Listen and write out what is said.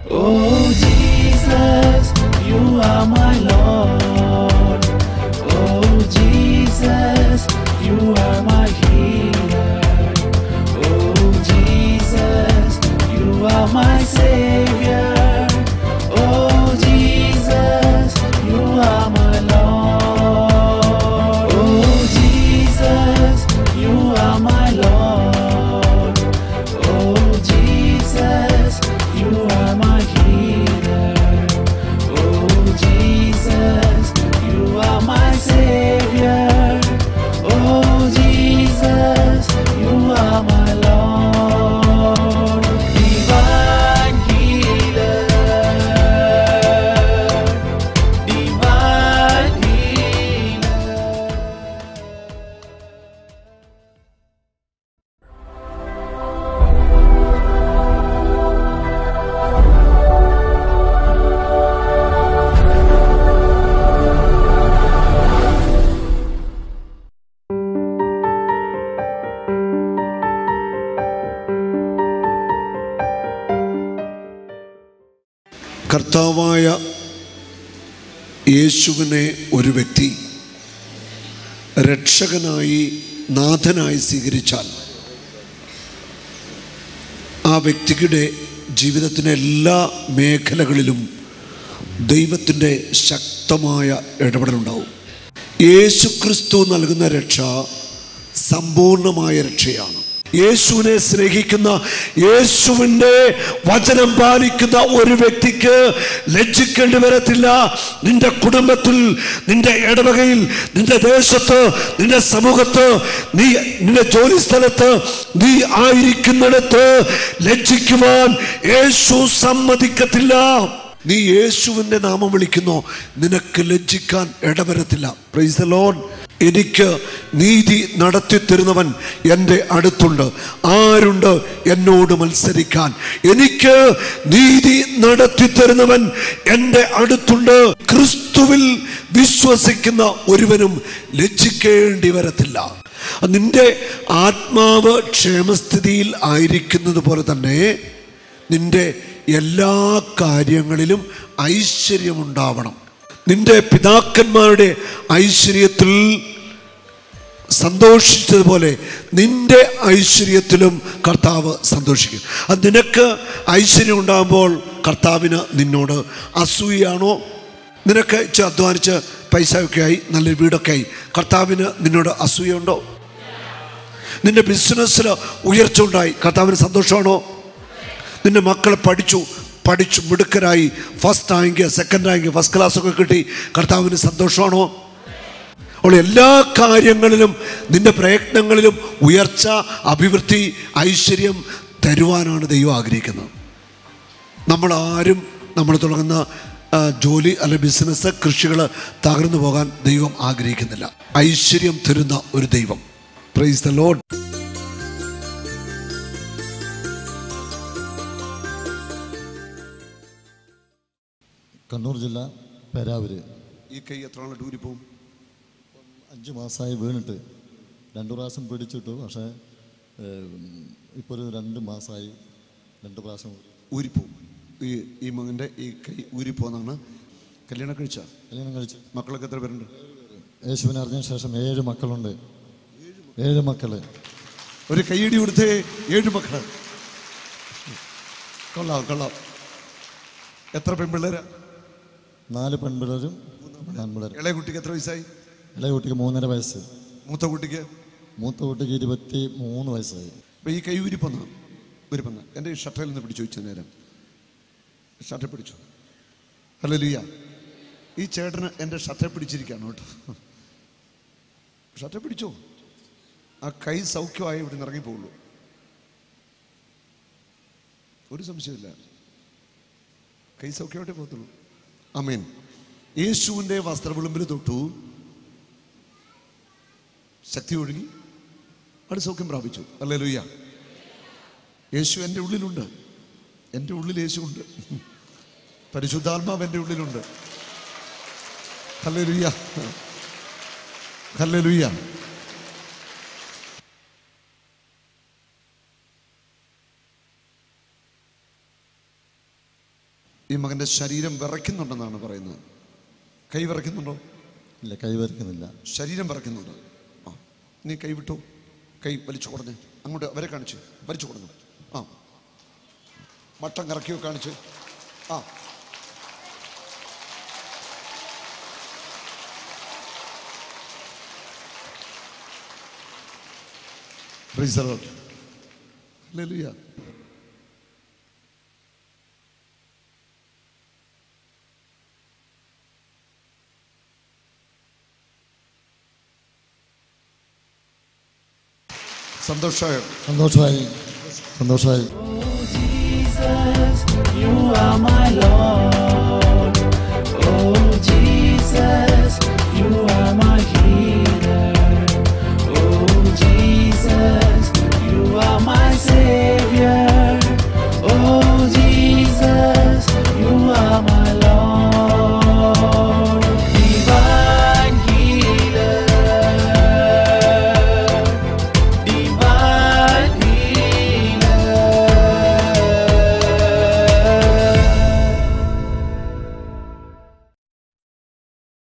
Oh Jesus, you are my Lord. Oh Jesus, you are my healer. Oh Jesus, you are my savior. Oh Jesus, you are my Lord. Oh Jesus, you are my Lord. Oh Jesus, you are my healer. Oh Jesus, you are my savior. Oh Jesus, you are my Lord. Divine healer. Divine healer. കർത്താവായ യേശുവിനെ ഒരു വ്യക്തി രക്ഷകനായി നാഥനായി സ്വീകരിച്ചാൽ ആ വ്യക്തിയുടെ ജീവിതത്തിൻ്റെ എല്ലാ മേഖലകളിലും ദൈവത്തിൻ്റെ ശക്തമായ ഇടപെടലുണ്ടാവും യേശു ക്രിസ്തു നൽകുന്ന രക്ഷ സമ്പൂർണമായ രക്ഷയാണ് യേശുവിനെ സ്നേഹിക്കുന്ന യേശുവിൻ്റെ വചനം പാലിക്കുന്ന ഒരു വ്യക്തിക്ക് ലജ്ജിക്കേണ്ടി വരത്തില്ല നിന്റെ കുടുംബത്തിൽ നിന്റെ ഇടവകയിൽ നിന്റെ ദേശത്ത് നിന്റെ സമൂഹത്ത് നീ നിന്റെ ജോലി സ്ഥലത്ത് നീ ആയിരിക്കുന്നിടത്ത് ലജ്ജിക്കുവാൻ യേശു സമ്മതിക്കത്തില്ല നീ യേശുവിൻ്റെ നാമം വിളിക്കുന്നോ നിനക്ക് ലജ്ജിക്കാൻ ഇടവരത്തില്ല പ്രൈസ് ദ ലോർഡ് എനിക്ക് നീതി നടത്തി തരുന്നവൻ എൻ്റെ അടുത്തുണ്ട് ആരുണ്ട് എന്നോട് മത്സരിക്കാൻ എനിക്ക് നീതി നടത്തി തരുന്നവൻ എൻ്റെ അടുത്തുണ്ട് ക്രിസ്തുവിൽ വിശ്വസിക്കുന്ന ഒരുവനും ലജ്ജിക്കേണ്ടി വരത്തില്ല നിന്റെ ആത്മാവ് ക്ഷേമസ്ഥിതിയിൽ ആയിരിക്കുന്നത് പോലെ തന്നെ നിന്റെ എല്ലാ കാര്യങ്ങളിലും ഐശ്വര്യമുണ്ടാവണം നിന്റെ പിതാക്കന്മാരുടെ ഐശ്വര്യത്തിൽ സന്തോഷിച്ചതുപോലെ നിന്റെ ഐശ്വര്യത്തിലും കർത്താവ് സന്തോഷിക്കും അത് നിനക്ക് ഐശ്വര്യം ഉണ്ടാകുമ്പോൾ കർത്താവിന് നിന്നോട് അസൂയാണോ നിനക്ക് ഇച്ചിരി അധ്വാനിച്ച് പൈസയൊക്കെ ആയി നല്ലൊരു വീടൊക്കെ ആയി കർത്താവിന് നിന്നോട് അസൂയുണ്ടോ നിന്റെ ബിസിനസ്സിൽ ഉയർച്ച ഉണ്ടായി കർത്താവിന് സന്തോഷമാണോ നിന്റെ മക്കളെ പഠിച്ചു പഠിച്ചു മിടുക്കരായി first rank second rank first class ഒക്കെ കിട്ടി കർത്താവിന് സന്തോഷമാണോ അപ്പോൾ എല്ലാ കാര്യങ്ങളിലും നിന്റെ പ്രയത്നങ്ങളിലും ഉയർച്ച അഭിവൃദ്ധി ഐശ്വര്യം തരുവാനാണ് ദൈവം ആഗ്രഹിക്കുന്നത് നമ്മൾ ആരും നമ്മൾ തുടങ്ങുന്ന ആ, ജോലി അല്ലെ ബിസിനസ് കൃഷികൾ തകർന്നു പോകാൻ ദൈവം ആഗ്രഹിക്കുന്നില്ല ഐശ്വര്യം തരുന്ന ഒരു ദൈവം പ്രൈസ് ദ ലോഡ് കണ്ണൂർ ജില്ല പേരാവൂര് ഈ കൈ എത്ര നാളെ ടൂരി പോകും അഞ്ച് മാസമായി വീണിട്ട് രണ്ട് പ്രാവശ്യം പിടിച്ചിട്ടു പക്ഷേ ഇപ്പോൾ ഒരു രണ്ട് മാസമായി രണ്ട് പ്രാവശ്യം ഊരിപ്പോവും ഈ ഈ മകൻ്റെ ഈ കൈ ഊരിപ്പോന്നാണ് കല്യാണം കഴിച്ച കല്യാണം കഴിച്ചു മക്കളൊക്കെ എത്ര പേരുണ്ട് യേശുവിനെ അറിഞ്ഞ ശേഷം ഏഴ് മക്കളുണ്ട് ഏഴ് മക്കള് ഒരു കൈയടി കൊടുത്തേ ഏഴ് മക്കള് കൊള്ളാം കൊള്ളാം എത്ര പെൺപിള്ളേരാ നാല് പെൺപിള്ളേരും ആൺപിള്ളേരും ഇളയ കുട്ടിക്ക് എത്ര വയസ്സായി ഇളയ കുട്ടിക്ക് മൂന്നര വയസ്സ് മൂത്ത കുട്ടിക്ക് മൂത്ത കുട്ടിക്ക് ഇരുപത്തി മൂന്ന് വയസ്സായി അപ്പൊ ഈ കൈ ഊരിപ്പോന്ന ഊരിപ്പോന്ന എൻ്റെ ഈ ഷർട്ടിൽ നിന്ന് പിടിച്ചു വെച്ച നേരം ഷർട്ടിൽ പിടിച്ചു ഹലോ ലിയ ഈ ചേട്ടന് എൻ്റെ ഷർട്ടിൽ പിടിച്ചിരിക്കുകയാണ് കേട്ടോ ഷർട്ടിൽ പിടിച്ചോ ആ കൈ സൗഖ്യമായി ഇവിടെ നിന്ന് ഇറങ്ങിപ്പോവുള്ളൂ ഒരു സംശയമില്ല കൈ സൗഖ്യമായിട്ടേ പോകത്തുള്ളൂ അമേൻ യേശുവിൻ്റെ വസ്ത്രവിളുമ്പിൽ തൊട്ടു ശക്തി ഒഴുകി അത് സൗഖ്യം പ്രാപിച്ചു അല്ലേ ലുയ്യ യേശു എൻ്റെ ഉള്ളിലുണ്ട് എൻ്റെ ഉള്ളിൽ യേശു ഉണ്ട് പരിശുദ്ധാത്മാവ് എൻ്റെ ഉള്ളിലുണ്ട് ഹല്ലേ ലുയ്യ ഹല്ലേ ലുയ്യ ഈ മകൻ്റെ ശരീരം വിറയ്ക്കുന്നുണ്ടെന്നാണ് പറയുന്നത് കൈ വിറയ്ക്കുന്നുണ്ടോ ഇല്ല കൈവരിക്കുന്നില്ല ശരീരം വിറയ്ക്കുന്നുണ്ട് ആ നീ കൈ വിട്ടു കൈ വലിച്ചു കൊടുഞ്ഞ് അങ്ങോട്ട് അവരെ കാണിച്ച് വലിച്ചു കൊടുന്നു ആ മട്ടം കറക്കിയോ കാണിച്ച് ആ Praise the Lord. Hallelujah. സന്തോഷമായോ സന്തോഷമായി സന്തോഷമായി Jesus, you are my Lord.